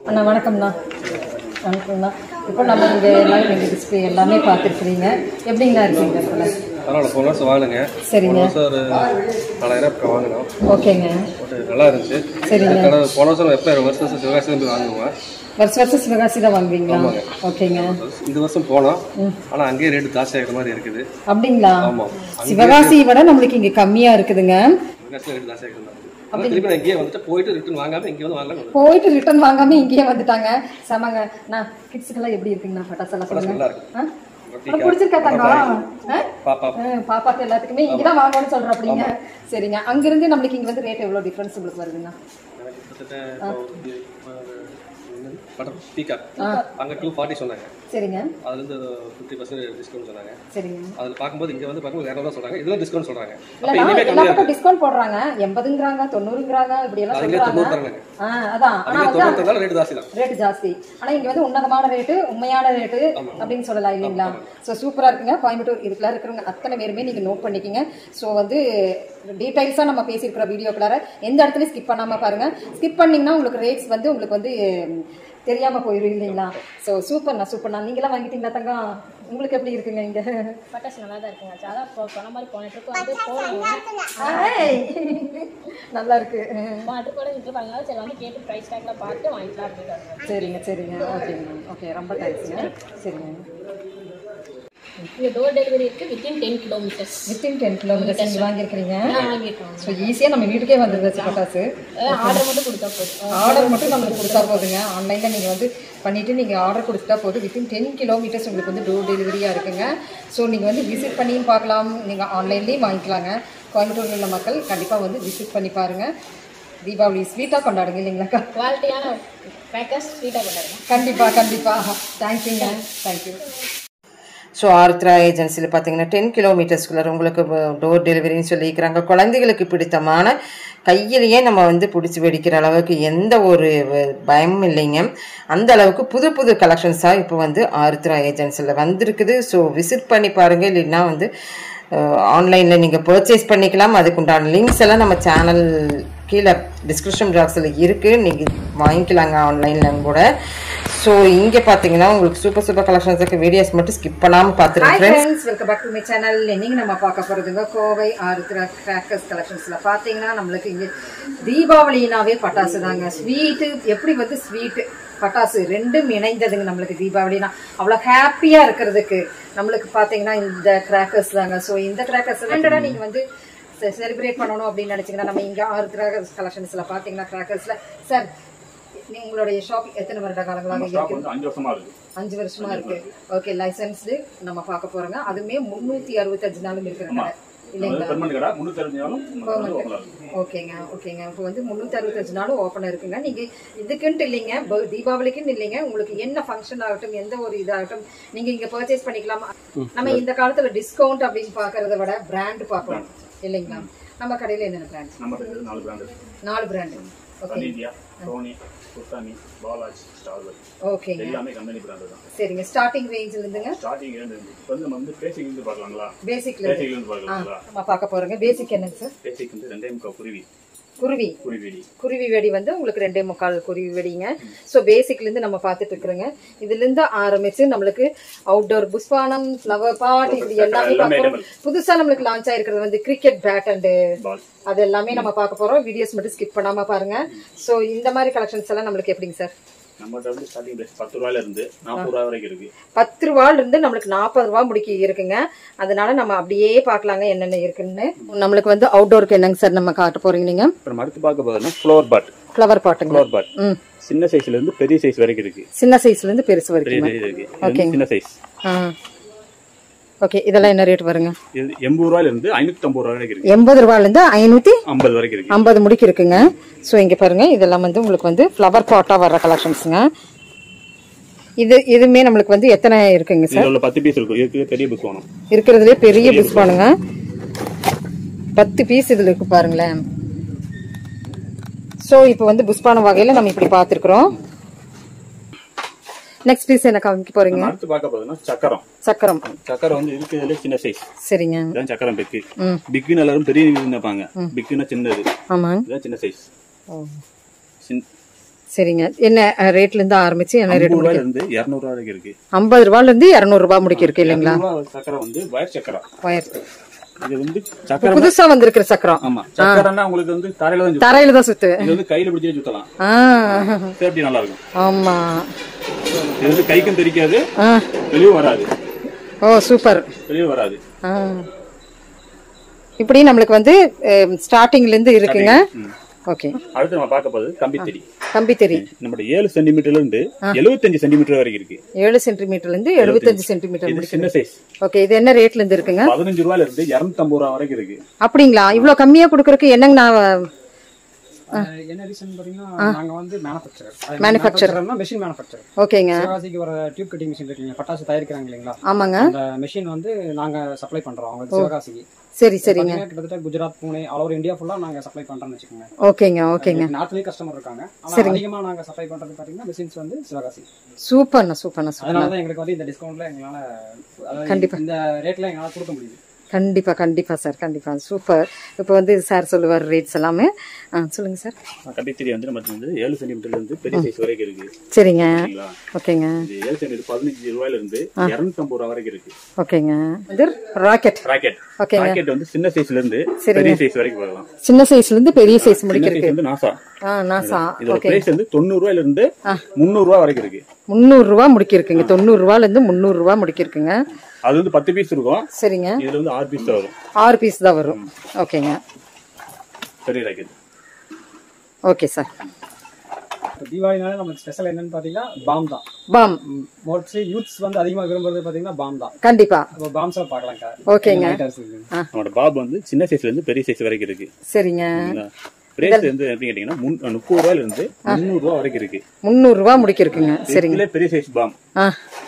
அண்ணா வணக்கம்ண்ணா வணக்கம்ண்ணா இப்போ நம்ம இங்கே எல்லாம் எங்கள் டிஸ்பிளே எல்லாமே பார்த்துருக்குறீங்க எப்படிங்கண்ணா இருக்கீங்க இடத்துல பரவாயில்ல போன வருஷம் வாங்கினேங்க சரிங்க. போன வருஷம் ஒரு நாலாயிரம் பக்கம் வாங்கினோம் ஓகேங்க ஒரு நல்லா இருந்துச்சு சரிங்க. அதுக்கான போன வருஷம் எப்போ வருஷம் வருஷம் சிவகாசி வந்து வாங்குவேன் வருஷ வருஷம் சிவகாசி தான் வாங்குவீங்களா ஓகேங்க இந்த வருஷம் போனோம் ஆனால் அங்கேயே ரேட்டு ஜாஸ்தி ஆகிற மாதிரி இருக்குது அப்படிங்களா ஆமாம் சிவகாசியை விட நம்மளுக்கு இங்கே கம்மியாக இருக்குதுங்க சிவகாசி ரேட்டு ஜாஸ்தி ஆகிட்டு ஆனால் திருப்பி நான் இங்கேயே வந்துட்டு போயிட்டு ரிட்டர்ன் வாங்காம இங்கே வந்து வாங்கலாம் போயிட்டு ரிட்டர்ன் வாங்காம இங்கேயே வந்துட்டாங்க சமங்க நான் கிட்ஸுக்கெல்லாம் எப்படி இருக்குங்கண்ணா பட்டாசு எல்லாம் சொல்லுங்க நல்லா இருக்கு ஆ? உனக்கு பிடிச்சிருக்கா தங்கம் ஆ? பாப்பா ஆ, பாப்பாக்கு எல்லாத்துக்குமே இங்கதான் வாங்கணும்னு சொல்ற அப்படிங்க சரிங்க அங்கிருந்து நம்மளுக்கு இங்க வந்து ரேட் எவ்வளவு டிஃபரன்ஸ் உங்களுக்கு வருதுங்க எனக்கு கிட்டத்தட்ட பட்டர் பீக்காக் அங்கே டூ ஃபார்ட்டி சொன்னாங்க சரிங்க அதுலேருந்து ஃபிஃப்டி பர்சன்ட் டிஸ்கவுண்ட் சொன்னாங்க சரிங்க அதில் பார்க்கும்போது இங்கே வந்து பார்க்கும்போது இரநூறுவா சொல்கிறாங்க இதில் டிஸ்கவுண்ட் சொல்கிறாங்க அப்போ இல்லைன்னா இனிமே எல்லா கம்மியாக பக்கம் டிஸ்கவுண்ட் போடுறாங்க எண்பதுங்கிறாங்க தொண்ணூறுங்கிறாங்க இப்படி எல்லாம் அதுலேயே சொல்றாங்க தொண்ணூறு தராங்க ஆ, அதான் ஆனா அதுலேயே வந்து தொண்ணூறு ரேட்டு ஜாஸ்தி தான் ரேட் ஜாஸ்தி ஆனா இங்க வந்து உன்னதமான ரேட்டு உண்மையான ரேட்டு அப்படின்னு சொல்லலாம் இல்லைங்களா ஸோ சூப்பரா இருக்குங்க கோயம்புத்தூர் இதுக்குள்ள இருக்கிறவங்க அத்தனை பேருமே நீங்க நோட் பண்ணிக்கிங்க ஸோ வந்து டீடைல்ஸா நம்ம பேசியிருக்கிற வீடியோக்குள்ளார எந்த இடத்துலயும் ஸ்கிப் பண்ணாம பாருங்க ஸ்கிப் பண்ணீங்கன்னா உங்களுக்கு ரேட்ஸ் வந்து உங்களுக்கு வந்து உம், தெரியாம போயிடும் இல்லைங்களா ஸோ சூப்பர்ண்ணா சூப்பர்ண்ணா நீங்களாம் வாங்கிட்டீங்களா தங்கம் உங்களுக்கு எப்படி இருக்குங்க இங்க பட்டாசு நல்லா தான் இருக்குங்க அதான் இப்போ சொன்ன மாதிரி போன ட்ரிப் வந்து போனோம் ஆய். நல்லா இருக்கு போன ட்ரிப் கூட ட்ரிப் அதனால சரி வந்து கேட்டு ப்ரைஸ் டேக்லாம் பார்த்து வாங்கிக்கலாம் அப்படின்னு சரிங்க சரிங்க ஓகேங்க ஓகே ரொம்ப தேங்க்ஸுங்க சரிங்க இங்கே டோர் டெலிவரி இருக்கு within ten kilometres within ten kilometres நீங்கள் வாங்கியிருக்கிறீங்க வாங்கியிருக்கோம் ஸோ ஈஸியாக நம்ம வீட்டுக்கே வந்துருது பட்டாசு ஆர்டர் மட்டும் கொடுத்தா போதும் ஆர்டர் மட்டும் நம்மளுக்கு கொடுத்தா போதுங்க ஆன்லைனில் நீங்கள் வந்து பண்ணிவிட்டு நீங்கள் ஆர்டர் கொடுத்தா போதும் வித்தின் டென் கிலோமீட்டர்ஸ் உங்களுக்கு வந்து டோர் டெலிவரியாக இருக்குங்க ஸோ நீங்கள் வந்து விசிட் பண்ணியும் பார்க்கலாம் நீங்கள் ஆன்லைன்லேயும் வாங்கிக்கலாங்க கோயம்புத்தூரில் உள்ள மக்கள் கண்டிப்பாக வந்து விசிட் பண்ணி பாருங்கள் தீபாவளி ஸ்வீட்டாக கொண்டாடுங்க இல்லைங்களாக்கா குவாலிட்டியான பேக்கர்ஸ் ஸ்வீட்டாக கொண்டாடுங்க கண்டிப்பாக கண்டிப்பாக தேங்க்யூங்க தேங்க்யூ ஸோ ஆர்த்ரா ஏஜென்சியில் பார்த்தீங்கன்னா டென் கிலோமீட்டர்ஸ்குள்ளே உங்களுக்கு டோர் டெலிவரின்னு சொல்லியிருக்கிறாங்க குழந்தைகளுக்கு பிடித்தமான கையிலேயே நம்ம வந்து பிடிச்சி வெடிக்கிற அளவுக்கு எந்த ஒரு வ- பயமும் இல்லைங்க அந்த அளவுக்கு புது புது கலெக்ஷன்ஸாக இப்போ வந்து ஆர்த்ரா ஏஜென்சியில் வந்திருக்குது ஸோ விசிட் பண்ணி பாருங்கள் இல்லைன்னா வந்து ஆன்லைனில் நீங்கள் பர்ச்சேஸ் பண்ணிக்கலாம் அதுக்குண்டான லிங்க்ஸ் எல்லாம் நம்ம சேனல் கீழே டிஸ்கிரிப்ஷன் பாக்ஸில் இருக்குது நீங்கள் வாங்கிக்கலாங்க ஆன்லைனில் கூட ஸோ இங்கே பார்த்தீங்கன்னா உங்களுக்கு சூப்பர் சூப்பர் கலெக்ஷன்ஸ் இருக்கு வீடியோஸ் மட்டும் ஸ்கிப் பண்ணாமல் பார்த்துருங்க hi friends friends welcome back to my channel இன்னைக்கு நம்ம பார்க்க போகிறதுங்க கோவை ஆருத்ரா கிராக்கர்ஸ் கலெக்ஷன்ஸில் பார்த்தீங்கன்னா நம்மளுக்கு இங்கே தீபாவளினாவே பட்டாசு தாங்க ஸ்வீட்டு எப்படி வந்து ஸ்வீட்டு பட்டாசு ரெண்டும் இணைந்ததுங்க நம்மளுக்கு தீபாவளினா அவ்வளோ ஹாப்பியாக இருக்கிறதுக்கு நம்மளுக்கு பார்த்தீங்கன்னா இந்த கிராக்கர்ஸ் தாங்க ஸோ இந்த கிராக்கர்ஸ் ரெண்டடா நீங்கள் வந்து செலிப்ரேட் பண்ணணும் அப்படின்னு நினச்சிங்கன்னா நம்ம இங்கே ஆருத்ரா கலெக்ஷன்ஸில் பார்த்தீங்கன்னா கிராக்கர்ஸில் சார் உங்களுடைய ஷாப் எத்தனை வருட காலங்களாக இருக்கு வந்து அஞ்சு வருஷமா இருக்கு அஞ்சு வருஷமா இருக்கு ஓகே லைசன்ஸ்டு நம்ம பார்க்க போறோங்க அதுமே முன்னூத்தி அறுபத்தஞ்சு நாளும் இருக்கிற கடை இல்லைங்களா பெர்மனன்ட் கடை முன்னூத்தி அறுபதாலும் ஓகேங்க ஓகேங்க இப்போ வந்து முந்நூற்றி அறுபத்தஞ்சு நாளும் ஓப்பன் இருக்குங்க நீங்க இதுக்குன்ட்டு இல்லைங்க ப- தீபாவளிக்குன்னு இல்லைங்க உங்களுக்கு என்ன ஃபங்க்ஷன் ஆகட்டும் எந்த ஒரு இதாகட்டும் நீங்க இங்க பர்ச்சேஸ் பண்ணிக்கலாம் நம்ம இந்த காலத்துல டிஸ்கவுண்ட் அப்படின்னு பாக்குறத விட பிராண்ட் பார்க்கணும் இல்லைங்களா நம்ம கடையில என்னென்ன பிராண்ட் நம்ம கிட்ட நாலு பிராண்ட் இருக்கு நாலு brand okay Sun India Sony குர்தானி பாலாஜ் ஸ்டார்வல் ஓகேங்க எல்லாமே கம்பெனி பிராண்ட் தான் சரிங்க ஸ்டார்டிங் ரேஞ்சில் இருந்துங்க ஸ்டார்டிங் இருந்து இப்போ வந்து நம்ம வந்து பேசிக் இருந்து பார்க்கலாங்களா பேசிக்ல இருந்து பேசிக்ல இருந்து பார்க்கலாங்களா நம்ம பார்க்க போறோங்க பேசிக் என்னங்க சார் பேசிக் வந்து ரெண்டே முக்கால் குருவி குருவி குருவிடி குருவி வெடி வந்து உங்களுக்கு ரெண்டே முக்கால் குருவி வெடிங்க ஸோ பேசிக்ல இருந்து நம்ம பார்த்துட்டு இருக்கிறோங்க இதுல இருந்து ஆரம்பிச்சு நம்மளுக்கு அவுட்டோர் புஷ்பானம் ஃப்ளவர் பாட் இப்படி எல்லாமே எல்லாமே பார்க்குறோம் புதுசா நம்மளுக்கு லான்ச் ஆயிருக்கிறது வந்து கிரிக்கெட் பேட் அண்ட் பால் அது எல்லாமே நம்ம பார்க்க போறோம் வீடியோஸ் மட்டும் ஸ்கிப் பண்ணாம பாருங்க ஸோ இந்த மாதிரி கலெக்ஷன்ஸ் எல்லாம் நம்மளுக்கு எப்படிங்க சார் நம்மகிட்ட வந்து ஸ்டார்டிங் பிரைஸ் பத்து ரூபாயில இருந்து நாற்பது ரூபா வரைக்கும் இருக்கு பத்து ரூபால இருந்து நம்மளுக்கு நாற்பது ரூபா முடிக்க இருக்குங்க அதனால நம்ம அப்படியே பார்க்கலாங்க என்னென்ன இருக்குன்னு நம்மளுக்கு வந்து அவுட்டோருக்கு என்னங்க சார் நம்ம காட்ட போறீங்க நீங்க இப்போ நம்ம அடுத்து பார்க்க போதுன்னா ஃப்ளோர் பாட் ஃப்ளவர் பாட்டுங்க ஃப்ளோர் பாட் ம் சின்ன சைஸ்ல இருந்து பெரிய சைஸ் வரைக்கும் இருக்கு சின்ன சைஸ்ல இருந்து பெருசு பெரிய வரைக்கும் சைஸ் இருக்கு இது வந்து சின்ன சைஸ் ஆ ஓகே இதெல்லாம் என்ன ரேட் வருங்க இது எண்பது ரூபாயில இருந்து ஐநூத்தி ஐம்பது ரூபா வரைக்கும் இருக்கு எண்பது ரூபாயிலேருந்து ஐநூற்றி ஐம்பது வரைக்கும் இருக்கு ஐம்பது முடிக்கு இருக்குங்க ஸோ இங்கே பாருங்க இதெல்லாம் வந்து உங்களுக்கு வந்து ஃப்ளவர் பாட்டாக வர்ற கலெக்ஷன்ஸுங்க இது இதுவுமே நம்மளுக்கு வந்து எத்தனை இருக்குங்க சார் இதுல உள்ள பத்து பீஸ் இருக்கும் இதுக்கு பெரிய புக் வேணும் இருக்கிறதுலே பெரிய பிஸ் பண்ணுங்க பத்து பீஸ் இதில் இருக்கு பாருங்களேன் ஸோ இப்போ வந்து புஷ்பான வகையில் நம்ம இப்படி பார்த்துருக்குறோம் நெக்ஸ்ட் பீஸ் என்ன காமிக்க போறீங்க நம்ம அடுத்து பார்க்க போதுன்னா சக்கரம் சக்கரம் சக்கரம் வந்து இருக்கிறதுல சின்ன சைஸ் சரிங்க இதான் சக்கரம் பிக்கு ம் பிக்குன்னு எல்லாரும் பெரிய நினைப்பாங்க பிக்குன்னா சின்னது ஆமாங்க இதுதான் சின்ன சைஸ் ஓ சரிங்க என்ன ரேட்ல இருந்து ஆரம்பிச்சு என்ன ரேட் ஐம்பது ரூபாயில இருந்து இருநூறு ரூபா வரைக்கும் இருக்கு ஐம்பது ரூபாயில இருந்து இருநூறு ரூபாய் முடிக்க இருக்கு இல்லைங்களா இருநூறு ரூபா சக்கரம் வந்து வயர் சக்கரம் வயர் இது வந்து சக்கரம் புதுசா வந்திருக்கிற சக்கரம் ஆமா சக்கரம்னா உங்களுக்கு வந்து தரையில தான் சுத்தும். தரையில தான் சுத்து இது வந்து கையில பிடிச்சே சுத்தலாம் ஆ சேஃப்டி நல்லா இருக்கும் ஆமா இது வந்து கைக்கும் தெரிக்காது ஆ வெளியும் வராது ஓ சூப்பர் வெளியும் வராது ஆ இப்படி நம்மளுக்கு வந்து ஸ்டார்டிங்ல இருந்து இருக்குங்க ம். ஓகே அடுத்து நம்ம பார்க்க போகுது கம்பித்தடி கம்பி தெரி நம்மளோட ஏழு சென்டிமீட்டர்ல இருந்து எழுபத்தஞ்சு சென்டிமீட்டர் வரைக்கும் இருக்கு ஏழு சென்டிமீட்டர்ல இருந்து எழுபத்தஞ்சு சென்டிமீட்டர் இது சின்ன சைஸ் ஓகே இது என்ன ரேட்ல இருந்து இருக்குங்க பதினஞ்சு ரூபாயில இருந்து இருநூத்தம்பது ரூபா வரைக்கும் இருக்கு அப்படிங்களா இவ்வளவு கம்மியா கொடுக்கறதுக்கு என்னங்க நான் என்ன ரீசன் பாத்தீங்கன்னா நாங்க வந்து மேனுஃபேக்சரர் Manufacturer. மெஷின் மேனுஃபேக்சர் ஓகேங்க சிவகாசிக்கு வர டியூப் கட்டிங் மிஷின் இருக்குங்க பட்டாசு தயாரிக்கிறாங்க இல்லைங்களா ஆமாங்க அந்த மெஷின் வந்து நாங்க சப்ளை பண்றோம் அவங்களுக்கு சிவகாசிக்கு சரி சரிங்க பாத்தீங்கன்னா கிட்டத்தட்ட Gujarat Pune all over India ஃபுல்லா நாங்க சப்ளை பண்றோம்னு வச்சுக்கோங்க ஓகேங்க ஓகேங்க நார்த்லயே கஸ்டமர் இருக்காங்க ஆனா அதிகமா நாங்க சப்ளை பண்றது பாத்தீங்கன்னா மிஷின்ஸ் வந்து சிவகாசி சூப்பர்ண்ணா சூப்பர்ண்ணா சூப்பர் அதனால தான் எங்களுக்கு வந்து இந்த டிஸ்கவுண்ட்ல எங்களால அதாவது இந்த ரேட்ல எங்களால கொடுக்க முடியுது கண்டிப்பா கண்டிப்பா சார் கண்டிப்பா சூப்பர் இப்போ வந்து சார் சொல்லுவார் ரேட்ஸ் எல்லாமே ஆ சொல்லுங்க சார் கம்பித்தடி வந்து நமக்கு வந்து ஏழு சென்டிமீட்டர்ல இருந்து பெரிய சைஸ் வரைக்கும் இருக்கு சரிங்க சரிங்களா ஓகேங்க இது ஏழு சென்டிமீட்டர் பதினஞ்சு ரூபாயில இருந்து இருநூத்தம்பது ரூபா வரைக்கும் இருக்கு ஓகேங்க இது ராக்கெட் ராக்கெட் ஓகேங்க. ராக்கெட் வந்து சின்ன சைஸ்ல இருந்து சரிங்க. பெரிய சைஸ் வரைக்கும் வரலாம் சின்ன சைஸ்ல இருந்து பெரிய சைஸ் சின்ன முடிக்கிறதுக்கு சைஸ் வந்து நாசா ஆ நாசா இதோட ஓகே பிரைஸ் வந்து தொண்ணூறு ரூபாயில இருந்து முந்நூறு ரூபா வரைக்கும் இருக்கு முந்நூறு ரூபா முடிக்கிருக்குங்க தொண்ணூறு ரூபால இருந்து முந்நூறு ரூபா முடிக்கிருக்குங்க அது வந்து பத்து பீஸ் இருக்கும் சரிங்க இதுல வந்து ஆறு பீஸ் தான் வரும் ஆறு பீஸ் தான் வரும் ஓகேங்க பெரிய ராக்கெட் ஓகே சார் இப்போ தீபாவளினால நமக்கு ஸ்பெஷல் என்னன்னு பாத்தீங்கன்னா பாம் தான் பாம் மோஸ்ட்லி யூத்ஸ் வந்து அதிகமா விரும்புறது பாத்தீங்கன்னா பாம் தான் கண்டிப்பா இப்போ பாம்ஸ் எல்லாம் பார்க்கலாம்க்கா ஓகேங்க Lighters இருக்குங்க. நம்மளோட பாப் வந்து சின்ன சைஸ்ல இருந்து பெரிய சைஸ் வரைக்கும் இருக்கு சரிங்க பிரைஸ் வந்து எப்படி கேட்டீங்கன்னா முன்- முப்பது ரூபாயில இருந்து முந்நூறு ரூபா வரைக்கும் இருக்கு முந்நூறு ரூபா முடிக்கிருக்குங்க சரிங்க இதுல பெரிய சைஸ் பாம் ஆ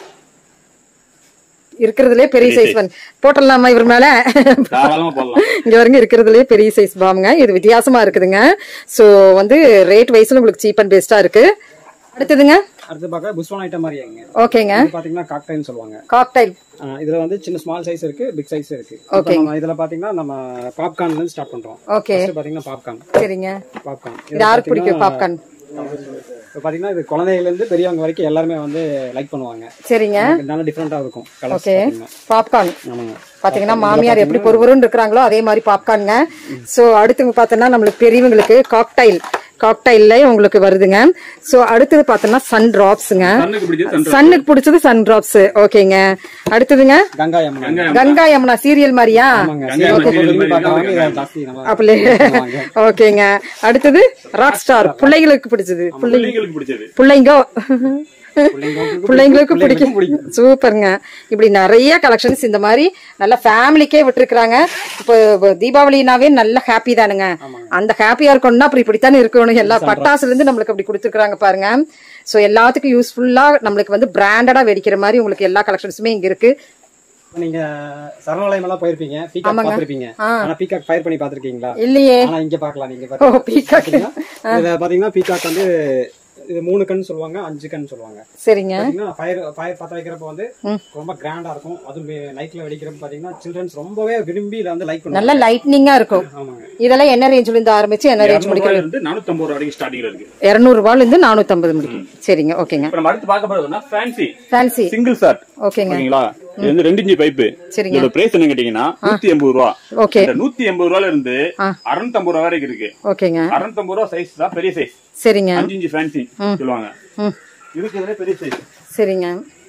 இருக்கிறதுலே பெரிய சைஸ் வந்து போட்டுடலாமா இவர் மேல தாராளமா போடலாம் இங்க வருங்க இருக்கிறதுலே பெரிய சைஸ் பாம்ங்க இது வித்தியாசமா இருக்குதுங்க சோ வந்து ரேட் வைஸ்ல உங்களுக்கு சீப் அண்ட் பெஸ்டா இருக்கு அடுத்ததுங்க அடுத்து பார்க்க புஷ்வான் ஐட்டம் மாதிரி இங்க ஓகேங்க இது பாத்தீங்கன்னா காக்டைல்னு சொல்லுவாங்க காக்டைல் ஆ, இதுல வந்து சின்ன ஸ்மால் சைஸ் இருக்கு பிக் சைஸ் இருக்கு இப்போ நம்ம இதுல பாத்தீங்கன்னா நம்ம பாப்கார்ன்ல இருந்து ஸ்டார்ட் பண்றோம் ஓகே First பாத்தீங்கன்னா பாப்கார்ன் சரிங்க பாப்கார்ன் இது யாருக்கு பிடிக்கும் பாப்கார்ன் இப்போ பாத்தீங்கன்னா இது குழந்தையில இருந்து பெரியவங்க வரைக்கும் எல்லாருமே வந்து லைக் பண்ணுவாங்க சரிங்க நல்ல டிஃப்ரெண்டா இருக்கும் கலர்ஸ் ஓகே பாப்கார்ன் ஆமாங்க பாத்தீங்கன்னா மாமியார் எப்படி பொறுவருன்னு இருக்கிறாங்களோ அதே மாதிரி பாப்கார்னுங்க சோ அடுத்து பார்த்தோன்னா நம்மளுக்கு பெரியவங்களுக்கு காக்டைல் காக்டைல்ல உங்களுக்கு வருதுங்க சோ அடுத்தது பார்த்தோன்னா சன் டிராப்ஸுங்க கண்ணுக்கு பிடிச்சது சன்னுக்கு பிடிச்சது சன் டிராப்ஸ் ஓகேங்க அடுத்ததுங்க கங்கா யமுனா கங்கா யமுனா சீரியல் மாதிரியா விரும்பி பார்க்கறவங்க இதை ஜாஸ்தி நம்ம அப்பலே ஓகேங்க அடுத்தது ராக் ஸ்டார் பிள்ளைங்களுக்கு பிடிச்சது பிள்ளை பிள்ளைங்களுக்கு பிடிச்சது பிள்ளைங்கோ பிள்ளைங்களுக்கு பிடிக்கும் சூப்பருங்க இப்படி நிறைய கலெக்ஷன்ஸ் இந்த மாதிரி நல்ல ஃபேமிலிக்கே விட்டுருக்காங்க இப்போ தீபாவளினாவே நல்ல ஹாப்பி தானுங்க அந்த ஹாப்பியா இருக்கணும்னா அப்புறம் இப்படித்தானே இருக்கணும் எல்லா பட்டாசுல இருந்து நம்மளுக்கு அப்படி கொடுத்துருக்காங்க பாருங்க சோ எல்லாத்துக்கும் யூஸ்ஃபுல்லா நம்மளுக்கு வந்து பிராண்டடா வெடிக்கிற மாதிரி உங்களுக்கு எல்லா கலெக்ஷன்ஸுமே இங்க இருக்கு நீங்க சரணாலயம் எல்லாம் போயிருப்பீங்க பீகாக் பாத்திருப்பீங்க ஆனா பீகாக் ஃபயர் பண்ணி பாத்திருக்கீங்களா இல்லையே ஆனா இங்க பாக்கலாம் நீங்க ஓ பீகாக் பாத்தீங்கன்னா இதுல பாத்தீங்கன்னா பீகாக் வந்து இது மூணு கண் சொல்லுவாங்க அஞ்சு கண் சொல்லுவாங்க சரிங்க பாத்தீங்கன்னா ஃபயர் ஃபயர் பத்த வைக்கிறப்ப வந்து ரொம்ப கிராண்டா இருக்கும் அதுவும் நைட்ல வெடிக்கிறப்ப பாத்தீங்கன்னா சில்ட்ரன்ஸ் ரொம்பவே விரும்பி இதை வந்து லைக் பண்ணுவாங்க நல்ல லைட்னிங்கா இருக்கும் ஆமாங்க இதெல்லாம் என்ன ரேஞ்ச்ல இருந்து ஆரம்பிச்சு என்ன ரேஞ்ச் இருநூறு முடிக்கிறது ரூபாயில இருந்து நானூத்தம்பது ரூபா வரைக்கும் ஸ்டார்டிங்ல இருக்கு இருநூறு ரூபாயில இருந்து நானூத்தி ஐம்பது முடிக்கும் சரிங்க ஓகேங்க இப்ப நம்ம அடுத்து பார்க்க போறதுன்னா ஃபேன்சி ஃபேன்சி சிங்கிள் ஷாட் ஓகேங்க ஓகேங்களா இது வந்து ரெண்டு இன்ச்சு பைப்பு சரிங்க. இதோட பிரைஸ் என்ன கேட்டீங்கன்னா நூத்தி எண்பது ரூபா ஓகே இந்த நூத்தி எண்பது ரூபாயில இருந்து அறுநூத்தம்பது ரூபா வரைக்கும் இருக்கு ஓகேங்க அறுநூத்தம்பது ரூபா சைஸ் தான் பெரிய சைஸ் சரிங்க அஞ்சு இன்ச்சு ஃபேன்சி சொல்லுவாங்க ம் இதுக்கு இதுல பெரிய சைஸ் சரிங்க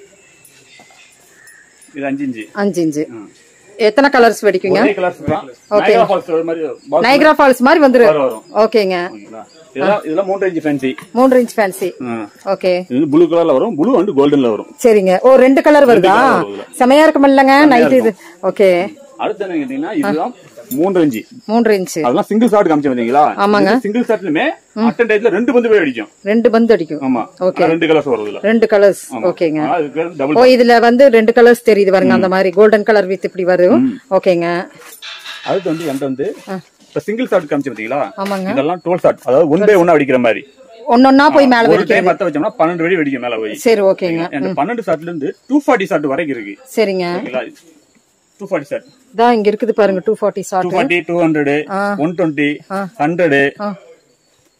இது அஞ்சு இன்ச்சு அஞ்சு இன்ச்சு எத்தனை கலர்ஸ் வெடிக்குங்க ஒரே கலர்ஸ் தான் நைகா ஃபால்ஸ் ஒரு மாதிரி box நைக்ரா ஃபால்ஸ் மாதிரி வந்துரு வரும், வரும். ஓகேங்க ஓகேங்களா? இதெல்லாம் இதெல்லாம் மூன்று இன்ச்சு ஃபேன்சி மூன்று இன்ச் ஃபேன்சி ஓகே இது வந்து ப்ளூ கலர்ல வரும் ப்ளூ அண்ட் கோல்டன்ல வரும் சரிங்க ஓ ரெண்டு கலர் வருதா colour வரும் இதுல. செமையா இருக்கும் இல்லங்க நைட் இது ஓகே அடுத்து என்ன கேட்டீங்கன்னா இதுதான் மூன்று இன்ச்சு மூன்று இன்ச் அதெல்லாம் சிங்கிள் ஷாட் காமிச்சு வந்தீங்களா ஆமாங்க. சிங்கிள் ஷாட்லயுமே அட்டன் டைத்துல ரெண்டு பந்து போய் அடிக்கும் ரெண்டு பந்து அடிக்கும் ஆமா Okay. ரெண்டு கலர்ஸ் வரும் இதுல ரெண்டு கலர்ஸ் ஓகேங்க ஆனா இதுக்கு டபுள் ஓ இதுல வந்து ரெண்டு கலர்ஸ் தெரியுது பாருங்க அந்த மாதிரி கோல்டன் கலர் வித் இப்படி வரும் ஓகேங்க அடுத்து வந்து என்கிட்ட வந்து இப்ப சிங்கிள் ஷாட் காமிச்சு பாத்தீங்களா ஆமாங்க இதெல்லாம் டுவெல் ஷாட் அதாவது ஒன் பை ஒன்னா அடிக்கிற மாதிரி ஒன்னொன்னா போய் மேல ஒரு வெடிக்கிறது டைம் பத்த வச்சோம்னா பன்னெண்டு வெடி வெடிக்கும் மேல போய் சரி ஓகேங்க என்கிட்ட பன்னெண்டு ஷாட்ல இருந்து டூ ஃபார்ட்டி ஷாட் வரைக்கும் இருக்கு சரிங்க ஓகேங்களா டூ ஃபார்ட்டி ஷாட் இதான் இங்க இருக்குது பாருங்க two forty two shot forty two hundred one twenty hundred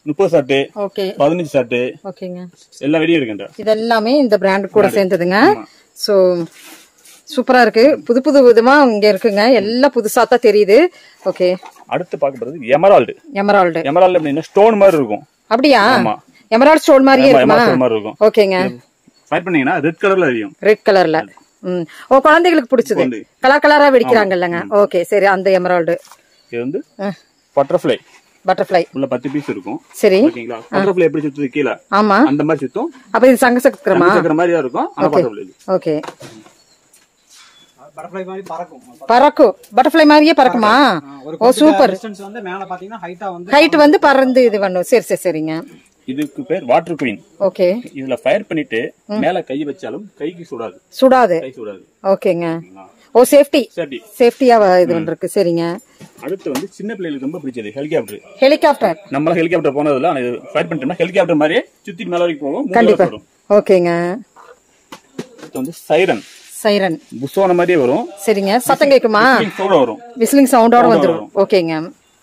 முப்பது ஷாட்டு ஓகே பதினஞ்சு ஷாட்டு ஓகேங்க எல்லா வெடியும் இருக்குன்ற இதெல்லாமே இந்த பிராண்ட் கூட சேர்ந்ததுங்க ஸோ சூப்பரா இருக்கு புது புது விதமா இங்க இருக்குங்க எல்லாம் புதுசா தான் தெரியுது ஓகே அடுத்து பார்க்க போறது எமரால்டு எமரால்டு எமரால்டு அப்படின்னா ஸ்டோன் மாதிரி இருக்கும் அப்படியா ஆமா. எமரால்டு ஸ்டோன் மாதிரியே ஆமா, இருக்குமா emerald stone மாதிரி இருக்கும் ஓகேங்க ஃபயர் பண்ணீங்கன்னா ரெட் கலர்ல எரியும் ரெட் கலர்ல ம் ஓ குழந்தைகளுக்கு பிடிச்சது குழந்தை. கலர் கலரா வெடிக்கிறாங்கல்லங்க ஓகே சரி அந்த எமரால்டு இது வந்து பட்டர்ஃப்ளை பட்டர்ஃப்ளை உள்ள பத்து பீஸ் இருக்கும் சரி ஓகேங்களா பட்டர்ஃப்ளை எப்படி சுத்துது கீழே ஆமா அந்த மாதிரி சுத்தும் அப்ப இது சங்க சக்கரமா சக்கர மாதிரி தான் இருக்கும் ஆனா பட்டர்ஃப்ளை இது ஓகே பட்டர்ஃப்ளை மாதிரி பறக்கும் பறக்கும் பட்டர்ஃப்ளை மாதிரியே பறக்குமா ஆ, ஒரு ஓ சூப்பர் டிஸ்டன்ஸ் வந்து மேல பாத்தீங்கன்னா ஹைட்டா வந்து ஹைட் வந்து பறந்து இது பண்ணும் சரி சரி சரிங்க இதுக்கு பேர் வாட்டர் குயின் ஓகே இதுல ஃபயர் பண்ணிட்டு மேல கை வச்சாலும் கைக்கு சுடாது சுடாது கை சுடாது ஓகேங்க ஓ சேஃப்டி சரி சேஃப்டியா இது பண்றதுக்கு சரிங்க அடுத்து வந்து சின்ன பிள்ளைகளுக்கு ரொம்ப பிடிச்சது ஹெலிகாப்டர் ஹெலிகாப்டர் நம்மள ஹெலிகாப்டர் போனதுல ஆனா இது ஃபயர் பண்ணிட்டோம்னா ஹெலிகாப்டர் மாதிரியே சுத்தி மேல வரைக்கும் போகும் மூணு கண்டிப்பா hours வரும் ஓகேங்க அடுத்து வந்து சைரன் சைரன் புஷ்வான மாதிரியே வரும் சரிங்க சத்தம் கேக்குமா சோட வரும் விசிலிங் சவுண்டோட வந்துரும் ஓகேங்க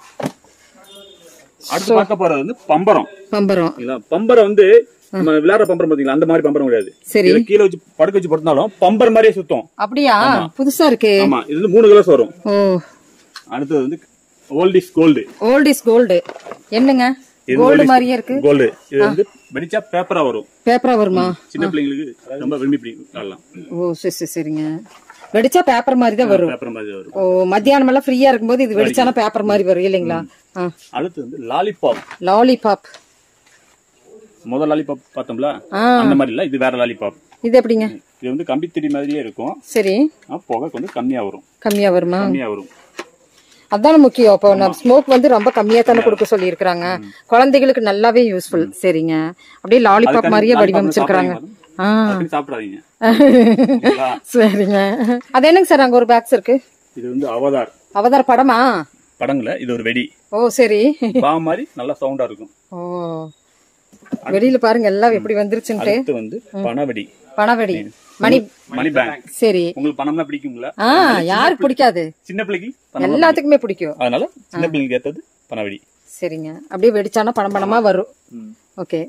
அடுத்து பார்க்க போறது வந்து பம்பரம் பம்பரம் சரிங்களா? பம்பரம் வந்து நம்ம விளையாடுற பம்பரம் பாத்தீங்களா அந்த மாதிரி பம்பரம் கிடையாது சரி இதுல கீழே வச்சு படுக்க வச்சு படுத்தாலும் பம்பர் மாதிரியே சுத்தம் அப்படியா புதுசா இருக்கு ஆமா இது வந்து மூணு கலர்ஸ் வரும் ஓ அடுத்தது வந்து old is gold old is gold என்னங்க கோல்டு மாதிரியே இருக்கு கோல்டு இது வந்து வெடிச்சா பேப்பரா வரும் பேப்பரா வருமா சின்ன பிள்ளைங்களுக்கு ரொம்ப விரும்பி பிடிக்கும் ஓ சரி சரி சரிங்க வெடிச்சா பேப்பர் மாதிரி தான் வரும் பேப்பர் மாதிரி வரும் ஓ மத்தியானம் எல்லாம் ஃப்ரீயா இருக்கும்போது இது வெடிச்சானா பேப்பர் மாதிரி வரும் இல்லைங்களா அடுத்து வந்து லாலிபாப் லாலிபாப் முதல் லாலிபாப் பார்த்தோம்ல ஆ. அந்த மாதிரி இல்ல இது வேற லாலிபாப் இது எப்படிங்க இது வந்து கம்பி திரி மாதிரியே இருக்கும் சரி ஆனா புகை கொஞ்சம் கம்மியா வரும் கம்மியா வருமா கம்மியா வரும் அதான முக்கியம் இப்போ நம்ம ஸ்மோக் வந்து ரொம்ப கம்மியா தானே கொடுக்க சொல்லி இருக்காங்க குழந்தைகளுக்கு நல்லாவே யூஸ்ஃபுல் சரிங்க அப்படியே லாலிபாப் அதுக்காண்டி மாதிரியே lollipop வடிவமைச்சிருக்காங்க சாப்பிடுறீங்க ஆ அதுக்குன்னு சாப்பிடாதீங்க சரிங்க அது என்னங்க சார் அங்க ஒரு பேக்ஸ் இருக்கு இது வந்து அவதார் அவதார் படமா படங்கள இது ஒரு வெடி ஓ சரி பா மாதிரி நல்லா சவுண்டா இருக்கும் ஓ வெளியில பாருங்க எல்லாம் எப்படி வந்துருச்சுன்ட்டு அடுத்து வந்து பணவெடி பணவெடி மணி மணி பேங்க் சரி உங்களுக்கு பணம்னா பிடிக்குங்களா ஆ யாருக்கு பிடிக்காது சின்ன பிள்ளைக்கு பணம் எல்லாத்துக்குமே பிடிக்கும் அதனால சின்ன பிள்ளைங்களுக்கு ஏத்தது பணவெடி சரிங்க அப்படியே வெடிச்சானா பணம் பணமா வரும் ஓகே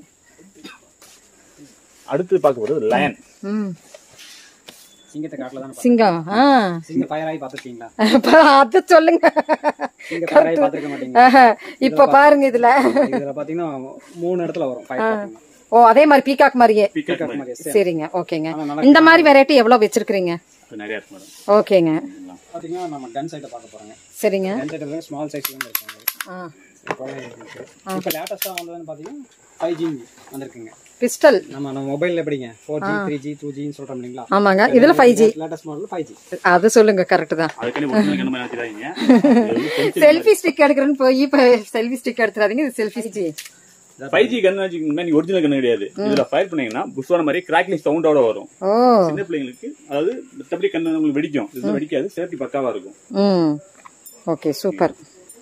அடுத்து பார்க்க போறது லயன் ம் சிங்கத்தை காட்டுல தான் சிங்கம் ஆ சிங்க ஃபயராகி பாத்துருக்கீங்களா அப்ப அத சொல்லுங்க சிங்க ஃபயராகி பாத்துருக்க மாட்டீங்க ஆஹா, இப்ப பாருங்க இதுல இதுல பாத்தீங்கன்னா மூணு இடத்துல வரும் ஃபயர் பாத்தீங்கன்னா ஓ அதே மாதிரி பீகாக் மாதிரியே பீகாக் மாதிரி சரிங்க ஓகேங்க இந்த மாதிரி வெரைட்டி எவ்வளவு வச்சிருக்கீங்க நிறைய இருக்கு மேடம் ஓகேங்க பாத்தீங்கன்னா நம்ம கன் சைட்டை பார்க்க போறாங்க சரிங்க கன் சைட்டில் ஸ்மால் சைஸ்ல இருந்து இருக்காங்க ஆ இப்போ லேட்டஸ்டா வந்ததுன்னு பாத்தீங்கன்னா ஃபைவ் ஜி வந்திருக்குங்க பிஸ்டல் நம்ம நம்ம மொபைல்ல எப்படிங்க four G three G two ஜின்னு சொல்றோம் இல்லைங்களா ஆமாங்க இதுல five G latest model five G அது சொல்லுங்க கரெக்ட் தான் அதுக்காண்டி ஒரிஜினல் என்ன நினைச்சிடாதீங்க செல்ஃபி ஸ்டிக் எடுக்கிறேன்னு போய் இப்ப செல்ஃபி ஸ்டிக் எடுத்துறாதீங்க இது selfie G five G gun வச்சுக்கோங்கன்னா நீ ஒரிஜினல் கன் கிடையாது இதுல ஃபயர் பண்ணீங்கன்னா புஷ்வான மாதிரி கிராக்லிங் சவுண்டோட வரும் ஓ சின்ன பிள்ளைங்களுக்கு அதாவது மத்தபடி கண்ணு உங்களுக்கு வெடிக்கும் இது வெடிக்காது சேஃப்டி பக்காவா இருக்கும் ம் ஓகே சூப்பர்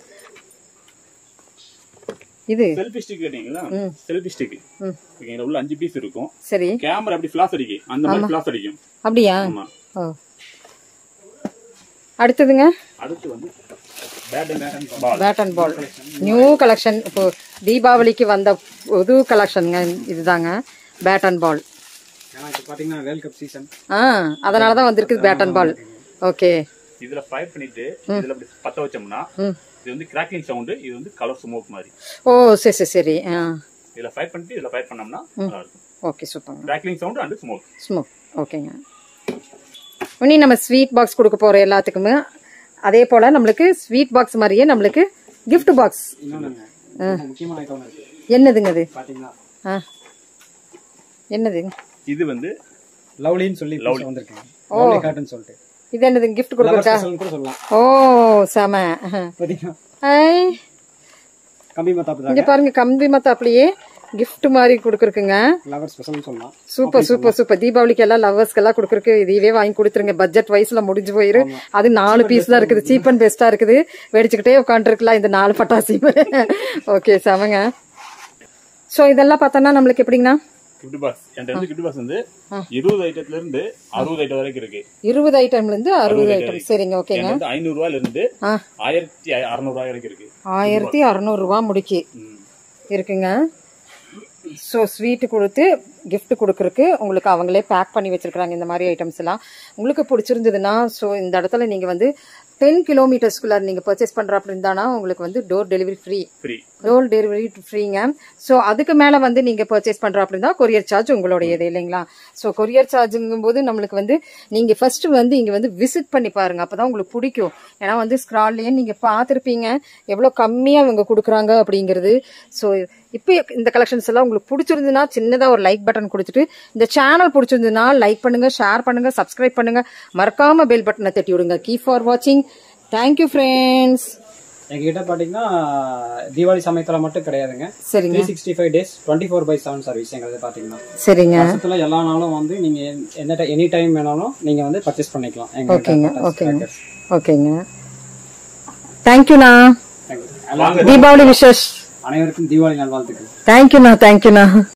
இது செல்ஃபி ஸ்டிக் கேட்டீங்களா செல்ஃபி ஸ்டிக் ஓகேங்களா உள்ள அஞ்சு பீஸ் இருக்கும் சரி கேமரா அப்படி ஃபிளாஷ் அடிக்கும் அந்த மாதிரி ஃபிளாஷ் அடிக்கும் அப்படியா ஆமா ஓ அடுத்ததுங்க அடுத்து வந்து bat and ball bat and ball new collection இப்போ தீபாவளிக்கு வந்த புது கலெக்ஷனுங்க இதுதாங்க பேட் அண்ட் பால் ஏன்னா இப்போ பாத்தீங்கன்னா வேர்ல்ட் கப் சீசன் ஆ அதனால தான் வந்திருக்கு பேட் அண்ட் பால் ஓகே இதுல ஃபயர் பண்ணிட்டு இதுல அப்படி பத்த வச்சோம்னா இது வந்து கிராக்லிங் சவுண்ட் இது வந்து கலர் ஸ்மோக் மாதிரி ஓ சரி சரி சரி ஆ இதுல ஃபயர் பண்ணிட்டு இதுல ஃபயர் பண்ணோம்னா நல்லா இருக்கும் ஓகே சூப்பருங்க crackling sound and smoke smoke ஓகேங்க இனி நம்ம ஸ்வீட் பாக்ஸ் கொடுக்க போற எல்லாத்துக்குமே அதே போல நம்மளுக்கு ஸ்வீட் பாக்ஸ் மாதிரியே நம்மளுக்கு gift பாக்ஸ் இன்னொன்னுங்க ரொம்ப முக்கியமான ஐட்டம் ஒன்று இருக்கு என்னதுங்க அது பாத்தீங்கன்னா ஆ என்னது இது வந்து லவ்லின்னு சொல்லி புதுசா வந்திருக்குங்க லவ்லி காட்டுன்னு சொல்லிட்டு இது என்னது gift லவர் கொடுக்குறதா ஸ்பெஷல் கூட சொல்லலாம் ஓ செம பாத்தீங்கன்னா ஐ கம்பி மத்தாப்பு இங்க தாங்க பாருங்க கம்பி மத்தாப்புலயே gift மாதிரி கொடுக்குறக்குங்க லவர் ஸ்பெஷல் சொல்லலாம் சூப்பர் சூப்பர் சூப்பர் தீபாவளிக்கு எல்லாம் லவ்வர்ஸ்க்கு எல்லாம் கொடுக்குறக்கு இதுவே வாங்கி கொடுத்துருங்க பட்ஜெட் வயசுல முடிஞ்சு போயிரு அது நாலு பீஸ் தான் இருக்குது சீப் அண்ட் பெஸ்டா இருக்குது வெடிச்சுக்கிட்டே உட்காந்துருக்கலாம் இந்த நாலு பட்டாசையும் ஓகே செமங்க சோ இதெல்லாம் பார்த்தோன்னா நம்மளுக்கு எப்படிங்கண்ணா கிஃப்ட் பாக்ஸ் என்கிட்ட வந்து கிஃப்ட் பாக்ஸ் வந்து இருபது ஐட்டத்துல இருந்து அறுபது ஐட்டம் வரைக்கும் இருக்கு இருபது ஐட்டம்ல இருந்து அறுபது ஐட்டம் சரிங்க ஓகேங்க என்கிட்ட வந்து ஐநூறு ரூபாயில இருந்து ஆ. ஆயிரத்தி அறுநூறு ரூபாய் வரைக்கும் இருக்கு ஆயிரத்தி அறுநூறு ரூபா முடிக்கு ம். இருக்குங்க ஸோ ஸ்வீட்டு கொடுத்து gift கொடுக்குறக்கு உங்களுக்கு அவங்களே பேக் பண்ணி வச்சிருக்காங்க இந்த மாதிரி ஐட்டம்ஸ் எல்லாம் உங்களுக்கு பிடிச்சிருந்ததுன்னா ஸோ இந்த இடத்துல நீங்கள் வந்து டென் கிலோமீட்டர்ஸ்குள்ள நீங்கள் பர்ச்சேஸ் பண்ணுற அப்படி இருந்தானா உங்களுக்கு வந்து door delivery free free door delivery ஃப்ரீங்க ஸோ அதுக்கு மேலே வந்து நீங்கள் பர்ச்சேஸ் பண்ணுற அப்படின்னா கொரியர் சார்ஜ் உங்களுடையது இல்லைங்களா ஸோ கொரியர் சார்ஜுங்கும் போது நம்மளுக்கு வந்து நீங்கள் ஃபர்ஸ்ட் வந்து இங்கே வந்து விசிட் பண்ணி பாருங்க அப்போ தான் உங்களுக்கு பிடிக்கும் ஏன்னா வந்து ஸ்க்ரால்லையே நீங்கள் பார்த்துருப்பீங்க எவ்வளோ கம்மியாக இவங்க கொடுக்குறாங்க அப்படிங்கிறது ஸோ இப்போ இந்த கலெக்ஷன்ஸ் எல்லாம் உங்களுக்கு பிடிச்சிருந்ததுன்னா சின்னதாக ஒரு லைக் பட்டன் கொடுத்துட்டு இந்த சேனல் பிடிச்சிருந்ததுன்னா லைக் பண்ணுங்க ஷேர் பண்ணுங்க சப்ஸ்கிரைப் பண்ணுங்க மறக்காம பெல் பட்டனை தட்டி விடுங்க கீ ஃபார் வாட்சிங் தேங்க்யூ ஃப்ரெண்ட்ஸ் எங்ககிட்ட பாத்தீங்கன்னா தீபாவளி சமயத்துல மட்டும் கிடையாதுங்க சரிங்க three sixty five days twenty four by seven service எங்களுக்கு பாத்தீங்கன்னா சரிங்க வருஷத்துல எல்லா நாளும் வந்து நீங்க எந்த- எந்த எனி டைம் வேணாலும் நீங்க வந்து பர்ச்சேஸ் பண்ணிக்கலாம் எங்க ஓகேங்க ஓகேங்க ஓகேங்க தேங்க்யூண்ணா எல்லா- தீபாவளி விஷஸ் அனைவருக்கும் தீபாவளி நல்வாழ்த்துக்கள் தேங்க்யூண்ணா தேங்க்யூண்ணா